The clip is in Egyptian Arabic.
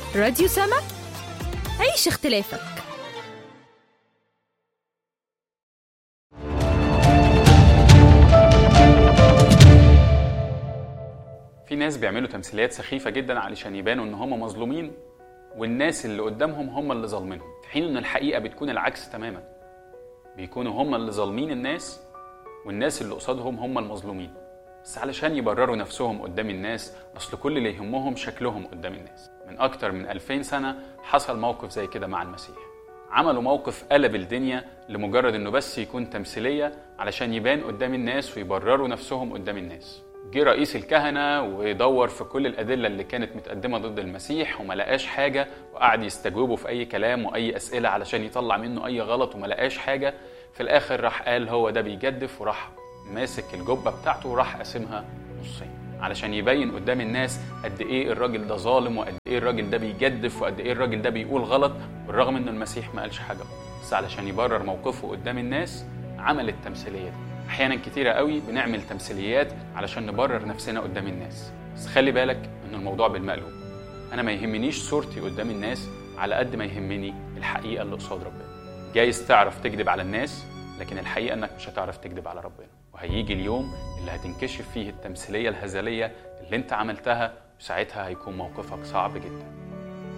راديو سما عيش اختلافك في ناس بيعملوا تمثيليات سخيفة جدا علشان يبانوا ان هم مظلومين والناس اللي قدامهم هم اللي ظالمينهم في حين ان الحقيقة بتكون العكس تماما بيكونوا هم اللي ظالمين الناس والناس اللي قصادهم هم المظلومين بس علشان يبرروا نفسهم قدام الناس اصل كل اللي يهمهم شكلهم قدام الناس من اكتر من 2000 سنة حصل موقف زي كده مع المسيح عملوا موقف قلب الدنيا لمجرد انه بس يكون تمثيلية علشان يبان قدام الناس ويبرروا نفسهم قدام الناس جه رئيس الكهنة ودور في كل الأدلة اللي كانت متقدمة ضد المسيح وما لقاش حاجة وقعد يستجوبه في أي كلام وأي أسئلة علشان يطلع منه أي غلط وما لقاش حاجة في الآخر راح قال هو ده بيجدف وراح ماسك الجبة بتاعته وراح قاسمها نصين علشان يبين قدام الناس قد ايه الراجل ده ظالم وقد ايه الراجل ده بيجدف وقد ايه الراجل ده بيقول غلط بالرغم ان المسيح ما قالش حاجه بس علشان يبرر موقفه قدام الناس عمل التمثيليه دي احيانا كتيره قوي بنعمل تمثيليات علشان نبرر نفسنا قدام الناس بس خلي بالك ان الموضوع بالمقلوب انا ما يهمنيش صورتي قدام الناس على قد ما يهمني الحقيقه اللي قصاد ربنا جايز تعرف تكذب على الناس لكن الحقيقه انك مش هتعرف تكذب على ربنا وهيجي اليوم اللي هتنكشف فيه التمثيليه الهزليه اللي انت عملتها وساعتها هيكون موقفك صعب جدا